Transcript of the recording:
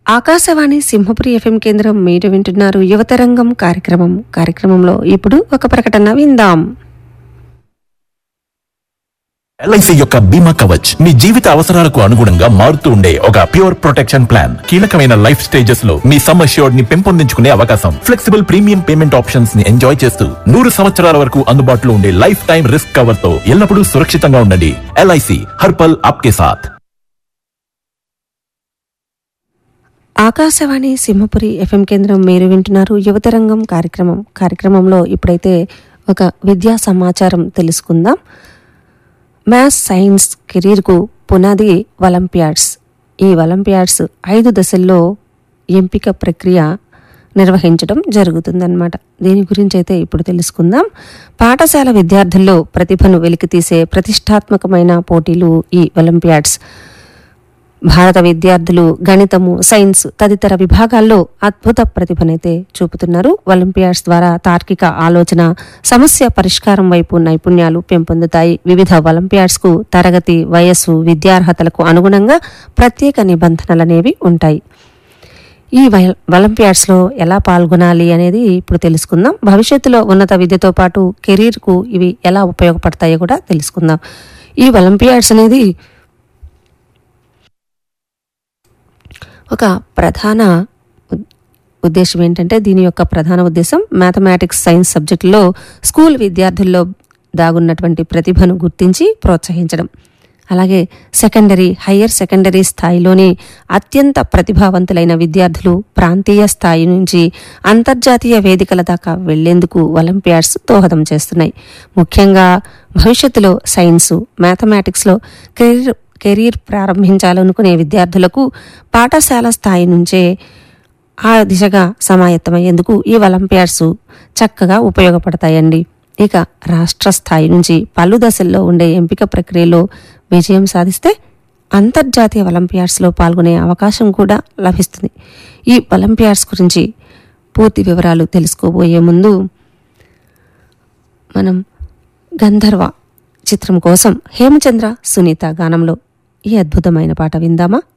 Akashvani Simhapuri FM కేంద్రం మీరు వింటున్నారు యువతరంగం కార్యక్రమం కార్యక్రమంలో ఇప్పుడు ఒక ప్రకటన విందాం ఎల్ఐసి యొక్క బీమా కవచ్ మీ జీవిత అవసరాలకు అనుగుణంగా మారుతూ ఉండే ఒక ప్యూర్ ప్రొటెక్షన్ ప్లాన్ కీలకమైన లైఫ్ స్టేజెస్ లో మీ సమ్ అష్యూర్డ్ ని పెంపొందించుకునే అవకాశం ఫ్లెక్సిబుల్ ప్రీమియం పేమెంట్ ఆప్షన్స్ ని ఎంజాయ్ చేస్తూ నూరు సంవత్సరాల వరకు అందుబాటులో ఉండే లైఫ్ టైం రిస్క్ కవర్ తో ఎల్లప్పుడూ సురక్షితంగా ఉండండి ఎల్ఐసి హర్పల్ ఆప్కే సాథ్ ఆకాశవాణి సింహపురి ఎఫ్ఎం కేంద్రం మీరు వింటున్నారు యువతరంగం కార్యక్రమం కార్యక్రమంలో ఇప్పుడైతే ఒక విద్యా సమాచారం తెలుసుకుందాం మ్యాథ్స్ సైన్స్ కెరీర్కు పునాది ఒలింపియాడ్స్ ఈ ఒలింపియాడ్స్ ఐదు దశల్లో ఎంపిక ప్రక్రియ నిర్వహించడం జరుగుతుందన్నమాట దీని గురించి అయితే ఇప్పుడు తెలుసుకుందాం పాఠశాల విద్యార్థుల్లో ప్రతిభను వెలికితీసే ప్రతిష్టాత్మకమైన పోటీలు ఈ ఒలింపియాడ్స్ భారత విద్యార్థులు గణితము సైన్స్ తదితర విభాగాల్లో అద్భుత ప్రతిభనైతే చూపుతున్నారు ఒలింపియాడ్స్ ద్వారా తార్కిక ఆలోచన సమస్య పరిష్కారం వైపు నైపుణ్యాలు పెంపొందుతాయి వివిధ ఒలింపియాడ్స్ కు తరగతి వయస్సు విద్యార్హతలకు అనుగుణంగా ప్రత్యేక నిబంధనలనేవి ఉంటాయి ఈ వై- ఒలింపియాడ్స్లో ఎలా పాల్గొనాలి అనేది ఇప్పుడు తెలుసుకుందాం భవిష్యత్తులో ఉన్నత విద్యతో పాటు కెరీర్కు ఇవి ఎలా ఉపయోగపడతాయో కూడా తెలుసుకుందాం ఈ ఒలింపియాడ్స్ అనేది ఒక ప్రధాన ఉద్- ఉద్దేశం ఏంటంటే దీని యొక్క ప్రధాన ఉద్దేశం మ్యాథమెటిక్స్ సైన్స్ సబ్జెక్టులో స్కూల్ విద్యార్థుల్లో దాగున్నటువంటి ప్రతిభను గుర్తించి ప్రోత్సహించడం అలాగే సెకండరీ హయ్యర్ సెకండరీ స్థాయిలోని అత్యంత ప్రతిభావంతులైన విద్యార్థులు ప్రాంతీయ స్థాయి నుంచి అంతర్జాతీయ వేదికల దాకా వెళ్లేందుకు ఒలింపియాడ్స్ దోహదం చేస్తున్నాయి ముఖ్యంగా భవిష్యత్తులో సైన్సు మ్యాథమెటిక్స్లో కెరీర్ కెరీర్ ప్రారంభించాలనుకునే విద్యార్థులకు పాఠశాల స్థాయి నుంచే ఆ దిశగా సమాయత్తమయ్యేందుకు ఈ ఒలింపియాడ్స్ చక్కగా ఉపయోగపడతాయండి ఇక రాష్ట్ర స్థాయి నుంచి పలు దశల్లో ఉండే ఎంపిక ప్రక్రియలో విజయం సాధిస్తే అంతర్జాతీయ ఒలింపియాడ్స్లో పాల్గొనే అవకాశం కూడా లభిస్తుంది ఈ ఒలింపియాడ్స్ గురించి పూర్తి వివరాలు తెలుసుకోబోయే ముందు మనం గంధర్వ చిత్రం కోసం హేమచంద్ర సునీత గానంలో ఈ అద్భుతమైన పాట విందామా